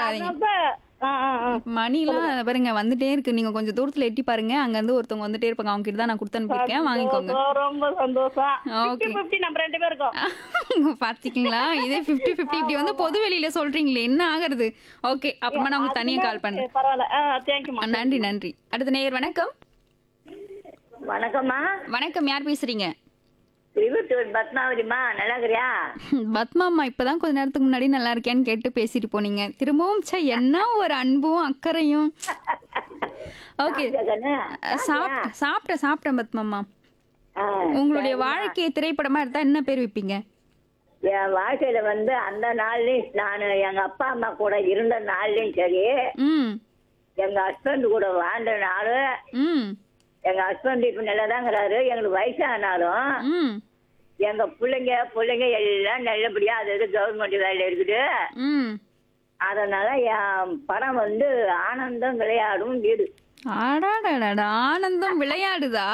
கவலைப்படாதீங்க அப்ப ஆ, ஆ, ஆ. மணிலாம் பாருங்க வந்துட்டே இருக்கு நீங்க கொஞ்சம் தூரத்துல எட்டி பாருங்க அங்க இருந்து ஒருத்தவங்க வந்துட்டே இருப்பாங்க அவங்க கிட்ட தான் நான் கொடுத்து அனுப்பியிருக்கேன் வாங்கிக்கோங்க சந்தோஷம், ரொம்ப சந்தோஷம் Okay. 50 நம்ம ரெண்டு பேருக்கும் பாத்தீங்களா இதே 50 50 இப்படி வந்து பொது வெளியில சொல்றீங்களே என்ன ஆகுறது ஓகே அப்புறமா நான் உங்களுக்கு தனியா கால் பண்றேன் பரவாயில்ல தேங்க்யூமா ஆ, நன்றி நன்றி அடுத்த நேயர் வணக்கம் வணக்கம்மா வணக்கம் யார் பேசுறீங்க திருவத்தூர் பத்மாவதிமா நல்லா இருக்கிறியா பத்மா அம்மா இப்பதான் கொஞ்ச நேரத்துக்கு முன்னாடி நல்லா இருக்கேன்னு கேட்டு பேசிட்டு போனீங்க திரும்பவும் ச்சே என்ன ஒரு அன்பும் அக்கறையும் ஓகே கண்ணு சாப்பிட்டேன் சாப்பிட்டேன் சாப்பிட்டேன் பத்மாம்மா ஆ, உங்களுடைய வாழ்க்கையை திரைப்படமா எடுத்தா என்ன பேர் வைப்பீங்க என் வாழ்க்கையில வந்து அந்த நாள்லயும் நான் எங்க அப்பா அம்மா கூட இருந்த நாள்லயும் சரி ம் எங்க ஹஸ்பண்ட் கூட வாழ்ந்த நாளும் ம் எங்க ஹஸ்பண்ட் இப்ப நல்லதாங்கிறாரு எங்களுக்கு வயசானாலும் ம் எங்க பிள்ளைங்க பிள்ளைங்க எல்லாம் நல்லபடியா அது இது கவர்மெண்ட் வேலையில இருக்குது ம் அதனால என் படம் வந்து ஆனந்தம் விளையாடும் வீடு அடாடாடாடா ஆனந்தம் விளையாடுதா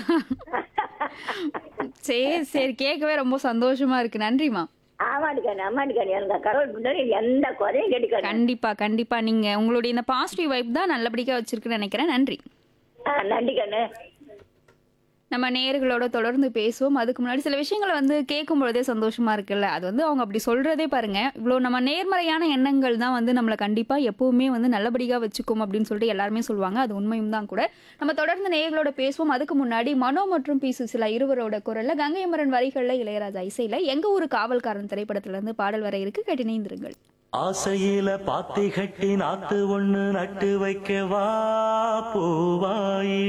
சரி சரி கேட்கவே ரொம்ப சந்தோஷமா இருக்கு நன்றிமா ஆமாடிக்கண்ணு அம்மாடிக்கண்ணு எனக்கு கடவுள் முன்னாடி எந்த குறையும் கிடைக்காது கண்டிப்பா கண்டிப்பா நீங்க உங்களுடைய இந்த பாசிட்டிவ் வைப் தான் நல்லபடியா வச்சிருக்குன்னு நினைக்கிறேன் நன்றி நன்றி கண்ணு நம்ம நேயர்களோட தொடர்ந்து பேசுவோம் அதுக்கு முன்னாடி சில விஷயங்களை வந்து கேட்கும் பொழுதே சந்தோஷமா இருக்குல்ல அது வந்து அவங்க அப்படி சொல்றதே பாருங்க இவ்வளோ நம்ம நேர்மறையான எண்ணங்கள் தான் வந்து நம்மளை கண்டிப்பா எப்பவுமே வந்து நல்லபடியா வச்சுக்கும் அப்படின்னு சொல்லிட்டு எல்லாருமே சொல்லுவாங்க அது உண்மையும் தான் கூட நம்ம தொடர்ந்து நேயர்களோட பேசுவோம் அதுக்கு முன்னாடி மனோ மற்றும் பி சுசிலா இருவரோட குரல்ல கங்கை அமரன் வரிகள்ல இளையராஜா இசையில எங்க ஊரு காவல்காரன் திரைப்படத்துல இருந்து பாடல் வர இருக்கு கேட்டு இணைந்திருங்கள் ஆசையில பாத்தி கட்டி நாத்து ஒண்ணு நட்டு வைக்க வா பூவாயி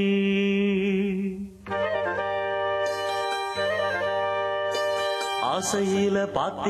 ஆசையில பாத்தி